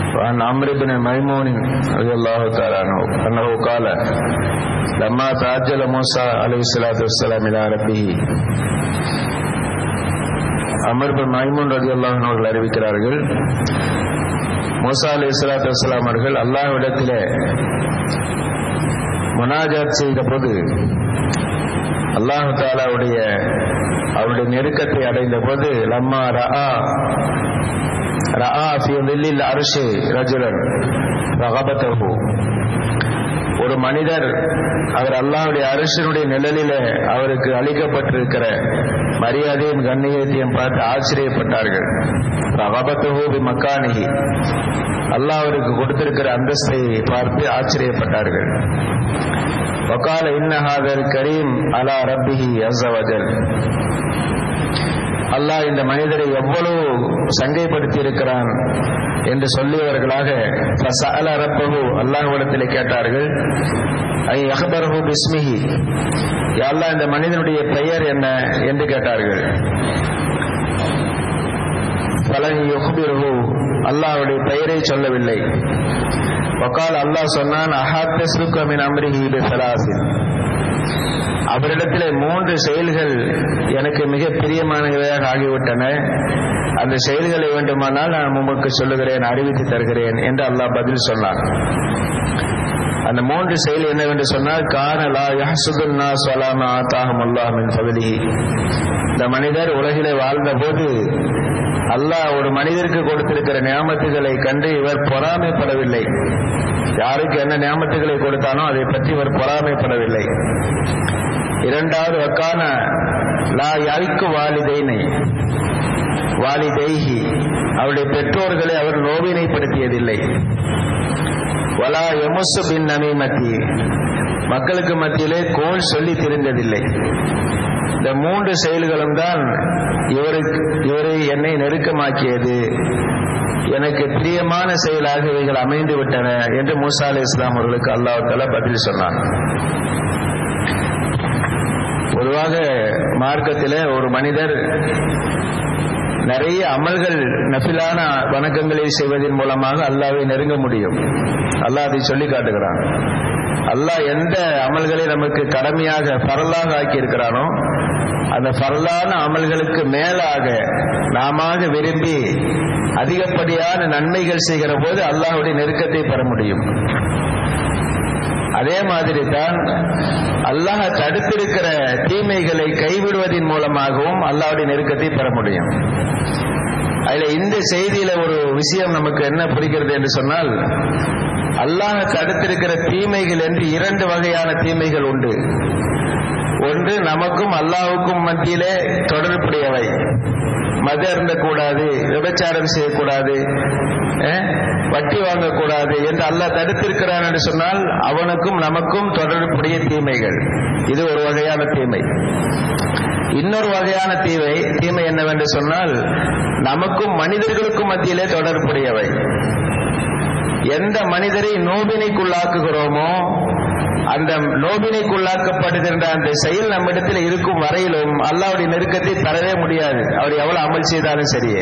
وعن عمرو بن ميمون رضي الله تعالى عنه أنه قال لما تعجل موسى عليه الصلاة والسلام إلى ربه அமர் பின் மைமூன் ரதி அல்லாஹன் அவர்கள் அறிவிக்கிறார்கள் மூசா அலி இஸ்லாத்து வஸ்லாம் அவர்கள் அல்லாஹ்விடத்திலே முனாஜாத் செய்த போது அல்லாஹு தாலாவுடைய அவருடைய நெருக்கத்தை அடைந்த போது லம்மா ரா ரா ஃபி வில்லில் அரசு ரஜுலன் ரகபத்தஹு ஒரு மனிதர் அவர் அல்லாஹ்வுடைய அரசனுடைய நிழலிலே அவருக்கு அளிக்கப்பட்டிருக்கிற மரியாதையும் கண்ணியத்தையும் பார்த்து ஆச்சரியப்பட்டார்கள் ரகபத்தஹு பி மக்கானிகி அல்லாஹ் அவருக்கு கொடுத்திருக்கிற அந்தஸ்தை பார்த்து ஆச்சரியப்பட்டார்கள் வக்கால இன்னஹாதர் கரீம் அலா ரப்பிஹி அசவஜல் அல்லாஹ் இந்த மனிதரை எவ்வளவு சங்கைப்படுத்தி இருக்கிறான் என்று சொல்லியவர்களாக ஃபசஅல ரப்பஹு அல்லாஹ்விடத்தில் கேட்டார்கள் ஐ அஹ்பரஹு பிஸ்மிஹி யா அல்லாஹ் இந்த மனிதனுடைய பெயர் என்ன என்று கேட்டார்கள் பலன் யுஹ்பிரஹு அல்லாஹ்வுடைய பெயரை சொல்லவில்லை வக்கால் அல்லாஹ் சொன்னான் அஹாத்தஸ்ருக்க மின் அம்ரிஹி பிசலாசின் அவரிடத்திலே மூன்று செயல்கள் எனக்கு மிக பிரியமானவையாக ஆகிவிட்டன அந்த செயல்களை வேண்டுமானால் நான் உமக்கு சொல்லுகிறேன் அறிவித்து தருகிறேன் என்று அல்லாஹ் பதில் சொன்னான் அந்த மூன்று செயல் என்னவென்று சொன்னால் கானலா யஹசுதுன்னா சொலாம ஆத்தாகும் அல்லாஹ் மின் பகுதிஹி இந்த மனிதர் உலகிலே வாழ்ந்த போது அல்லாஹ் ஒரு மனிதருக்கு கொடுத்திருக்கிற நியாமத்துகளை கண்டு இவர் பொறாமைப்படவில்லை யாருக்கு என்ன நியாமத்துகளை கொடுத்தானோ அதை பற்றி இவர் பொறாமைப்படவில்லை இரண்டாவது வக்கான லா யாய்க்கு வாலிதைனை வாலிதைஹி அவருடைய பெற்றோர்களை அவர் நோவினைப்படுத்தியதில்லை வலா எமுசு பின் நமீமத்தி மக்களுக்கு மத்தியிலே கோல் சொல்லி தெரிந்ததில்லை இந்த மூன்று செயல்களும் தான் இவருக்கு இவரை என்னை நெருக்கமாக்கியது எனக்கு பிரியமான செயலாக இவைகள் அமைந்து விட்டன என்று மூசா அலி இஸ்லாம் அவர்களுக்கு அல்லாஹால பதில் சொன்னான் பொதுவாக மார்க்கத்தில் ஒரு மனிதர் நிறைய அமல்கள் நபிலான வணக்கங்களை செய்வதன் மூலமாக அல்லாவை நெருங்க முடியும் அல்லாஹ் அதை சொல்லி காட்டுகிறான் அல்லாஹ் எந்த அமல்களை நமக்கு கடமையாக பரலாக ஆக்கி இருக்கிறானோ அந்த பரலான அமல்களுக்கு மேலாக நாம விரும்பி அதிகப்படியான நன்மைகள் செய்கிற போது அல்லாஹுடைய நெருக்கத்தை பெற முடியும் அதே மாதிரி தான் அல்லாஹ் தடுத்திருக்கிற தீமைகளை கைவிடுவதன் மூலமாகவும் அல்லாஹுடைய நெருக்கத்தை பெற முடியும் அதுல இந்த செய்தியில ஒரு விஷயம் நமக்கு என்ன புரிகிறது என்று சொன்னால் அல்லாஹ் தடுத்திருக்கிற தீமைகள் என்று இரண்டு வகையான தீமைகள் உண்டு ஒன்று நமக்கும் அல்லாஹுக்கும் மத்தியிலே தொடர்புடையவை மது அருந்தக்கூடாது விபச்சாரம் செய்யக்கூடாது வட்டி வாங்கக்கூடாது என்று அல்லாஹ் தடுத்திருக்கிறான் என்று சொன்னால் அவனுக்கும் நமக்கும் தொடர்புடைய தீமைகள் இது ஒரு வகையான தீமை இன்னொரு வகையான தீமை தீமை என்னவென்று சொன்னால் நமக்கும் மனிதர்களுக்கும் மத்தியிலே தொடர்புடையவை எந்த மனிதரை நோவினைக்குள்ளாக்குகிறோமோ அந்த நோவினைக்குள்ளாக்கப்படுகின்ற அந்த செயல் நம்மிடத்தில் இருக்கும் வரையிலும் அல்லாவுடைய நெருக்கத்தை தரவே முடியாது அவர் எவ்வளவு அமல் செய்தாலும் சரியே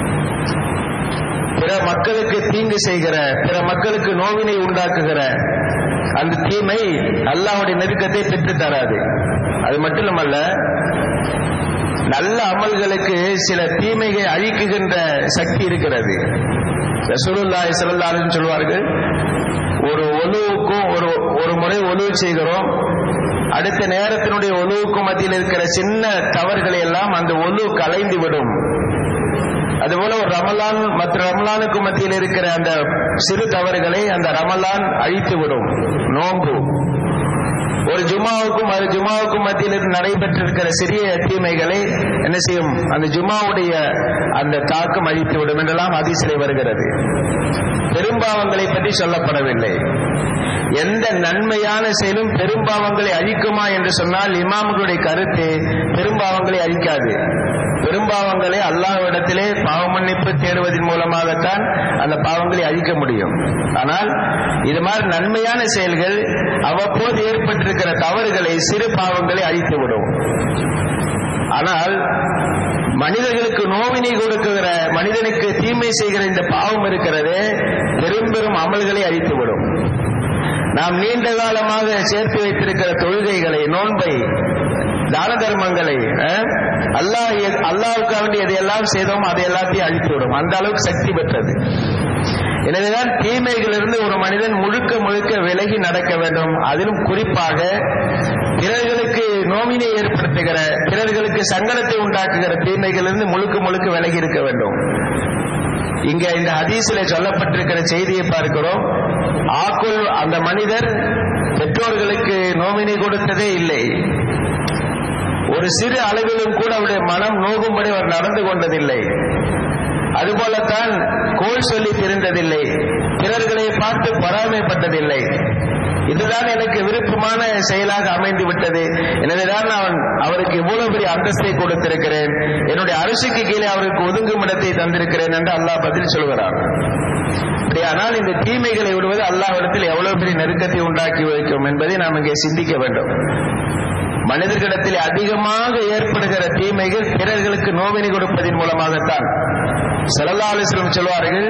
பிற மக்களுக்கு தீங்கு செய்கிற பிற மக்களுக்கு நோவினை உண்டாக்குகிற அந்த தீமை அல்லாவுடைய நெருக்கத்தை பெற்று தராது அது மட்டுமல்ல நல்ல அமல்களுக்கு சில தீமைகளை அழிக்குகின்ற சக்தி இருக்கிறது ரசூலுல்லாஹி ஸல்லல்லாஹு அலைஹி சொல்வார்கள் ஒரு ஒலுவுக்கும் ஒரு ஒரு முறை ஒலுவு செய்கிறோம் அடுத்த நேரத்தினுடைய ஒலுவுக்கும் மத்தியில் இருக்கிற சின்ன தவறுகளை எல்லாம் அந்த ஒலு கலைந்து விடும் அதுபோல ஒரு ரமலான் மற்ற ரமலானுக்கு மத்தியில் இருக்கிற அந்த சிறு தவறுகளை அந்த ரமலான் அழித்து விடும் நோன்பு ஒரு ஜுமாவுக்கும் அது ஜுமாவுக்கும் மத்தியில் நடைபெற்றிருக்கிற சிறிய தீமைகளை என்ன செய்யும் அந்த ஜுமாவுடைய அந்த தாக்கம் அழித்து விடும் என்றெல்லாம் அதிசலை வருகிறது பெரும்பாவங்களை பற்றி சொல்லப்படவில்லை எந்த நன்மையான செயலும் பெரும்பாவங்களை அழிக்குமா என்று சொன்னால் இமாம்களுடைய கருத்து பெரும்பாவங்களை அழிக்காது பெரும்பாவங்களை அல்லாஹ்விடத்திலே பாவ மன்னிப்பு தேடுவதன் மூலமாகத்தான் அந்த பாவங்களை அழிக்க முடியும் ஆனால் இது மாதிரி நன்மையான செயல்கள் அவ்வப்போது ஏற்பட்டிருக்கிற தவறுகளை சிறு பாவங்களை அழித்துவிடும் ஆனால் மனிதர்களுக்கு நோவினை கொடுக்குகிற மனிதனுக்கு தீமை செய்கிற இந்த பாவம் இருக்கிறது பெரும் பெரும் அமல்களை அழித்துவிடும் நாம் நீண்ட காலமாக சேர்த்து வைத்திருக்கிற தொழுகைகளை நோன்பை தான தர்மங்களை அல்லாஹ் அல்லாவுக்கு வேண்டி எதையெல்லாம் செய்தோம் அதை எல்லாத்தையும் அழித்து விடும் அந்த அளவுக்கு சக்தி பெற்றது எனவேதான் தீமைகளிலிருந்து ஒரு மனிதன் முழுக்க முழுக்க விலகி நடக்க வேண்டும் அதிலும் குறிப்பாக பிறர்களுக்கு நோவினை ஏற்படுத்துகிற பிறர்களுக்கு சங்கடத்தை உண்டாக்குகிற தீமைகளிலிருந்து முழுக்க முழுக்க விலகி இருக்க வேண்டும் இங்க இந்த ஹதீஸில் சொல்லப்பட்டிருக்கிற செய்தியை பார்க்கிறோம் ஆக்குள் அந்த மனிதர் பெற்றோர்களுக்கு நோவினை கொடுத்ததே இல்லை ஒரு சிறு அளவிலும் கூட அவருடைய மனம் நோகும்படி அவர் நடந்து கொண்டதில்லை அதுபோலத்தான் கோல் சொல்லி தெரிந்ததில்லை பிறர்களை பார்த்து பொறாமைப்பட்டதில்லை இதுதான் எனக்கு விருப்பமான செயலாக அமைந்து விட்டது எனவேதான் நான் அவருக்கு இவ்வளவு பெரிய அந்தஸ்தை கொடுத்திருக்கிறேன் என்னுடைய அரசுக்கு கீழே அவருக்கு ஒதுங்கும் இடத்தை தந்திருக்கிறேன் என்று அல்லாஹ் பதில் சொல்கிறார் ஆனால் இந்த தீமைகளை விடுவது அல்லாஹிடத்தில் எவ்வளவு பெரிய நெருக்கத்தை உண்டாக்கி வைக்கும் என்பதை நாம் இங்கே சிந்திக்க வேண்டும் மனிதர்களிடத்தில் அதிகமாக ஏற்படுகிற தீமைகள் பிறர்களுக்கு நோவினை கொடுப்பதன் மூலமாகத்தான் செலல்லாலிஸ்லம் சொல்வார்கள்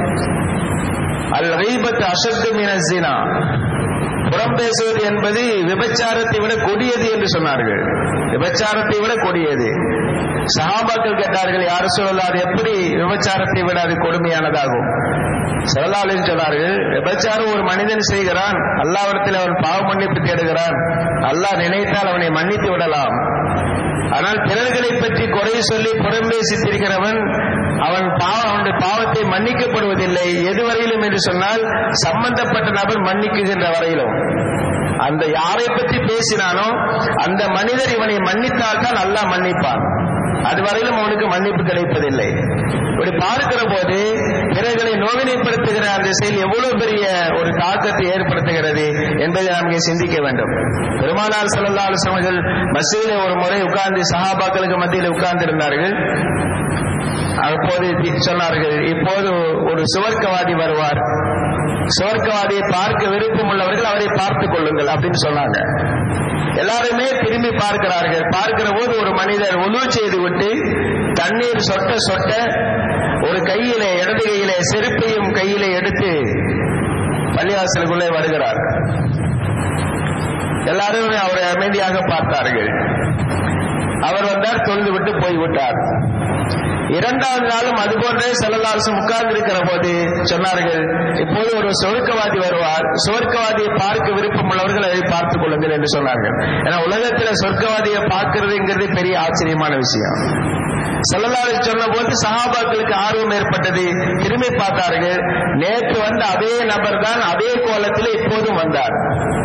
அல் ரீபத் அசத்து மீனசினா புறம் பேசுவது என்பது விபச்சாரத்தை விட கொடியது என்று சொன்னார்கள் விபச்சாரத்தை விட கொடியது சகாபாக்கள் கேட்டார்கள் யார் சொல்லலாம் அது எப்படி விபச்சாரத்தை விட அது கொடுமையானதாகும் செல்லாலின் சொன்னார்கள் விபச்சாரம் ஒரு மனிதன் செய்கிறான் அல்லாவிடத்தில் அவன் பாவ மன்னிப்பு தேடுகிறான் அல்லாஹ் நினைத்தால் அவனை மன்னித்து விடலாம் ஆனால் பிறர்களை பற்றி குறை சொல்லி புறம்பே சித்திருக்கிறவன் அவன் பாவம் அவனுடைய பாவத்தை மன்னிக்கப்படுவதில்லை எதுவரையிலும் என்று சொன்னால் சம்பந்தப்பட்ட நபர் மன்னிக்குகின்ற வரையிலும் அந்த யாரை பற்றி பேசினானோ அந்த மனிதர் இவனை மன்னித்தால் தான் அல்லாஹ் மன்னிப்பான் அதுவரையிலும் அவனுக்கு மன்னிப்பு கிடைப்பதில்லை இப்படி பார்க்கிற போது பிறர்களை நோவினைப்படுத்துகிற அந்த செயல் எவ்வளவு பெரிய ஒரு தாக்கத்தை ஏற்படுத்துகிறது என்பதை நாம் இங்கே சிந்திக்க வேண்டும் பெருமானார் செல்லல்லா அலுவலர்கள் மசீதிலே ஒரு முறை உட்கார்ந்து சஹாபாக்களுக்கு மத்தியில் உட்கார்ந்து இருந்தார்கள் அப்போது சொன்னார்கள் இப்போது ஒரு சுவர்க்கவாதி வருவார் சுவர்க்கவாதியை பார்க்க விருப்பம் உள்ளவர்கள் அவரை பார்த்துக் கொள்ளுங்கள் அப்படின்னு சொன்னாங்க எல்லாருமே திரும்பி பார்க்கிறார்கள் பார்க்கிற போது ஒரு மனிதர் ஒழு செய்து விட்டு தண்ணீர் சொட்ட சொட்ட ஒரு கையிலே இடது கையிலே செருப்பையும் கையிலே எடுத்து பள்ளிவாசலுக்குள்ளே வருகிறார் எல்லாரும் அவரை அமைதியாக பார்த்தார்கள் அவர் வந்தார் தொழுது விட்டு போய்விட்டார் இரண்டாவது நாளும் அதுபோன்றே செல்லலாசம் உட்கார்ந்து இருக்கிற போது சொன்னார்கள் இப்போது ஒரு சொர்க்கவாதி வருவார் சொர்க்கவாதியை பார்க்க விருப்பம் உள்ளவர்கள் அதை பார்த்துக் கொள்ளுங்கள் என்று சொன்னார்கள் ஏன்னா உலகத்தில் சொர்க்கவாதியை பார்க்கிறதுங்கிறது பெரிய ஆச்சரியமான விஷயம் செல்லலாறு சொன்ன போது சகாபாக்களுக்கு ஆர்வம் ஏற்பட்டது திரும்பி பார்த்தார்கள் நேற்று வந்த அதே நபர் தான் அதே கோலத்தில் இப்போதும் வந்தார்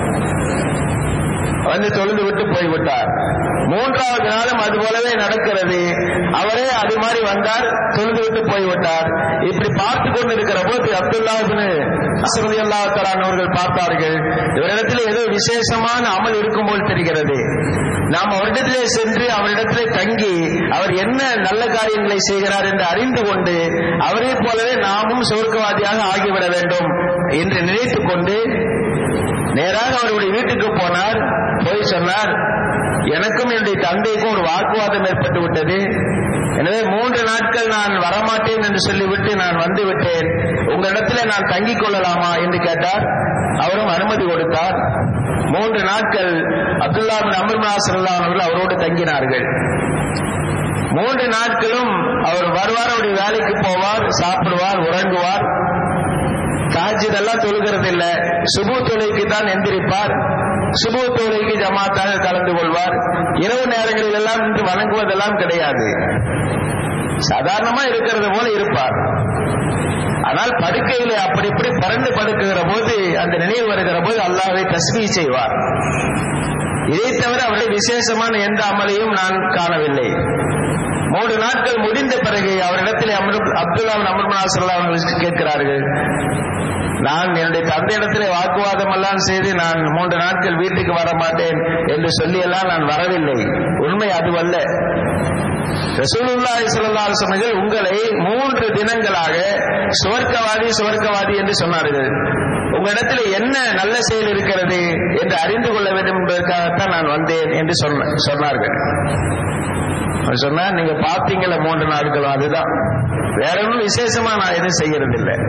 வந்து தொழுது விட்டு போய்விட்டார் மூன்றாவது நாளும் அது போலவே நடக்கிறது அவரே அது மாதிரி வந்தார் தொழுது விட்டு போய்விட்டார் இப்படி பார்த்து கொண்டு இருக்கிற போது அப்துல்லா அசரதி அல்லா அவர்கள் பார்த்தார்கள் இவரிடத்தில் ஏதோ விசேஷமான அமல் இருக்கும் போல் தெரிகிறது நாம் அவரிடத்திலே சென்று அவரிடத்திலே தங்கி அவர் என்ன நல்ல காரியங்களை செய்கிறார் என்று அறிந்து கொண்டு அவரை போலவே நாமும் சொர்க்கவாதியாக ஆகிவிட வேண்டும் என்று நினைத்துக் கொண்டு நேராக அவருடைய வீட்டுக்கு போனார் போய் சொன்னார் எனக்கும் என்னுடைய தந்தைக்கும் ஒரு வாக்குவாதம் ஏற்பட்டு விட்டது எனவே மூன்று நாட்கள் நான் வரமாட்டேன் என்று சொல்லிவிட்டு நான் வந்து விட்டேன் உங்களிடத்துல நான் தங்கிக் கொள்ளலாமா என்று கேட்டார் அவரும் அனுமதி கொடுத்தார் மூன்று நாட்கள் அப்துல்லா பின் அமர்நாசல்லா அவர்கள் அவரோடு தங்கினார்கள் மூன்று நாட்களும் அவர் வருவார் அவருடைய வேலைக்கு போவார் சாப்பிடுவார் உறங்குவார் தாஜிதெல்லாம் தொழுகிறது இல்ல சுபு தொழுகைக்கு தான் எந்திரிப்பார் சுபு தொழுகைக்கு ஜமாத்தாக கலந்து கொள்வார் இரவு நேரங்களில் எல்லாம் நின்று வணங்குவதெல்லாம் கிடையாது சாதாரணமா இருக்கிறது போல இருப்பார் ஆனால் படுக்கையில அப்படி இப்படி பறந்து படுக்குகிற போது அந்த நினைவு வருகிற போது அல்லாவை தஸ்மீ செய்வார் இதை தவிர அவருடைய விசேஷமான எந்த அமலையும் நான் காணவில்லை மூன்று நாட்கள் முடிந்த பிறகு அவரிடத்தில் அப்துல்லா அமர்மனாசல்லா அவர்கள் கேட்கிறார்கள் நான் என்னுடைய தந்தையிடத்திலே வாக்குவாதம் எல்லாம் செய்து நான் மூன்று நாட்கள் வீட்டுக்கு வர மாட்டேன் என்று சொல்லி எல்லாம் நான் வரவில்லை உண்மை அதுவல்ல ரசூலுல்லாஹி ஸல்லல்லாஹு அலைஹி வஸல்லம் உங்களை மூன்று தினங்களாக சுவர்க்கவாதி சுவர்க்கவாதி என்று சொன்னார்கள் உங்களிடத்தில் என்ன நல்ல செயல் இருக்கிறது என்று அறிந்து கொள்ள வேண்டும் என்பதற்காகத்தான் நான் வந்தேன் என்று சொன்னார்கள் சொன்னா நீங்க பார்த்தீங்களா மூன்று நாட்களும் அதுதான் வேற ஒன்றும் விசேஷமா நான் எதுவும் செய்யறது இல்லை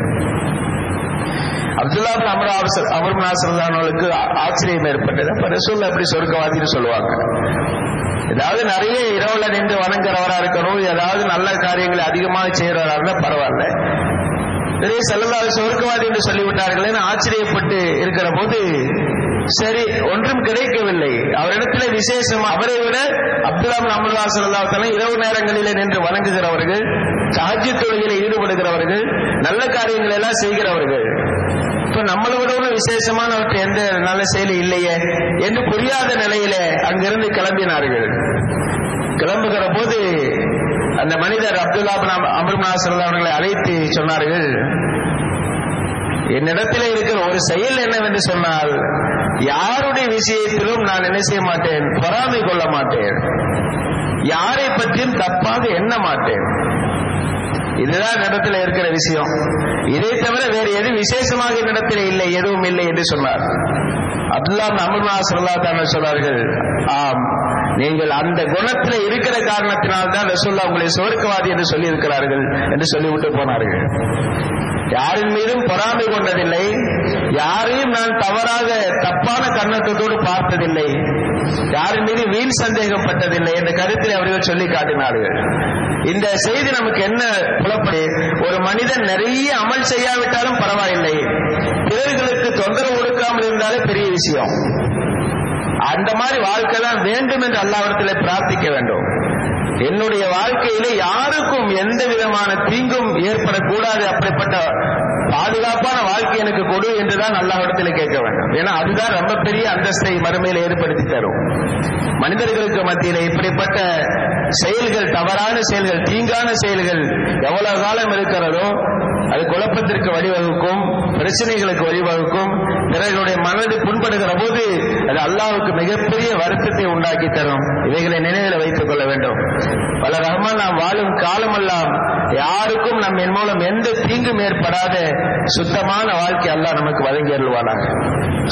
அப்துல்லா அமர் அமர் நாசர்களுக்கு ஆச்சரியம் ஏற்பட்டது அப்ப ரசூல் அப்படி சொர்க்கவாதின்னு சொல்லுவாங்க ஏதாவது நிறைய இரவுல நின்று வணங்குறவரா இருக்கணும் ஏதாவது நல்ல காரியங்களை அதிகமாக செய்யறவரா இருந்தா பரவாயில்ல நிறைய செல்லல்லாத சொர்க்கவாதி என்று சொல்லிவிட்டார்களேன்னு ஆச்சரியப்பட்டு இருக்கிற போது சரி ஒன்றும் கிடைக்கவில்லை அவரிடத்துல விசேஷம் அவரை விட அப்துல்லாம் அமர்லா சல்லாத்தனை இரவு நேரங்களிலே நின்று வணங்குகிறவர்கள் சாட்சி தொழிலில் ஈடுபடுகிறவர்கள் நல்ல காரியங்களை எல்லாம் செய்கிறவர்கள் இப்ப நம்மளை விட ஒன்றும் விசேஷமானவற்றை எந்த நல்ல செயலி இல்லையே என்று புரியாத நிலையில அங்கிருந்து கிளம்பினார்கள் கிளம்புகிற போது அந்த மனிதர் அப்துல்லா அமர்நாசல் அவர்களை அழைத்து சொன்னார்கள் என்னிடத்தில் இருக்கிற ஒரு செயல் என்னவென்று சொன்னால் யாருடைய விஷயத்திலும் நான் என்ன செய்ய மாட்டேன் பொறாமை கொள்ள மாட்டேன் யாரை பற்றியும் தப்பாக எண்ண மாட்டேன் இதுதான் இடத்துல இருக்கிற விஷயம் இதை தவிர வேறு எது விசேஷமாக இடத்துல இல்லை எதுவும் இல்லை என்று சொன்னார் அப்துல்லா அமர்னா சொல்லா தான் சொன்னார்கள் ஆம் நீங்கள் அந்த குணத்தில் இருக்கிற காரணத்தினால் தான் ரசூல்லா உங்களை சுவர்க்கவாதி என்று சொல்லி இருக்கிறார்கள் என்று சொல்லிவிட்டு போனார்கள் யாரின் மீதும் பொறாமை கொண்டதில்லை யாரையும் நான் தவறாக தப்பான கண்ணத்தோடு பார்த்ததில்லை யாரின் மீது வீண் சந்தேகப்பட்டதில்லை என்ற கருத்தில் அவர்கள் சொல்லி காட்டினார்கள் இந்த செய்தி நமக்கு என்ன புலப்படி ஒரு மனிதன் நிறைய அமல் செய்யாவிட்டாலும் பரவாயில்லை பிறர்களுக்கு தொந்தரவு கொடுக்காமல் இருந்தாலே பெரிய விஷயம் அந்த மாதிரி வாழ்க்கை தான் வேண்டும் என்று அல்லாவிடத்தில் பிரார்த்திக்க வேண்டும் என்னுடைய வாழ்க்கையிலே யாருக்கும் எந்த விதமான தீங்கும் ஏற்படக்கூடாது அப்படிப்பட்ட பாதுகாப்பான வாழ்க்கை எனக்கு கொடு என்றுதான் அல்லாஹிடத்தில் கேட்க வேண்டும் ஏன்னா அதுதான் ரொம்ப பெரிய அந்தஸ்தை மறுமையில் ஏற்படுத்தி தரும் மனிதர்களுக்கு மத்தியிலே இப்படிப்பட்ட செயல்கள் தவறான செயல்கள் தீங்கான செயல்கள் எவ்வளவு காலம் இருக்கிறதோ அது குழப்பத்திற்கு வழிவகுக்கும் பிரச்சனைகளுக்கு வழிவகுக்கும் பிறர்களுடைய மனது புண்படுகிற போது அது அல்லாவுக்கு மிகப்பெரிய வருத்தத்தை உண்டாக்கி தரும் இவைகளை நினைவில் வைத்துக் கொள்ள வேண்டும் பல ரஹ்மான் நாம் வாழும் காலமெல்லாம் யாருக்கும் நம் என் மூலம் எந்த தீங்கும் ஏற்படாத சுத்தமான வாழ்க்கை அல்லாஹ் நமக்கு வழங்கி அருள்வானாக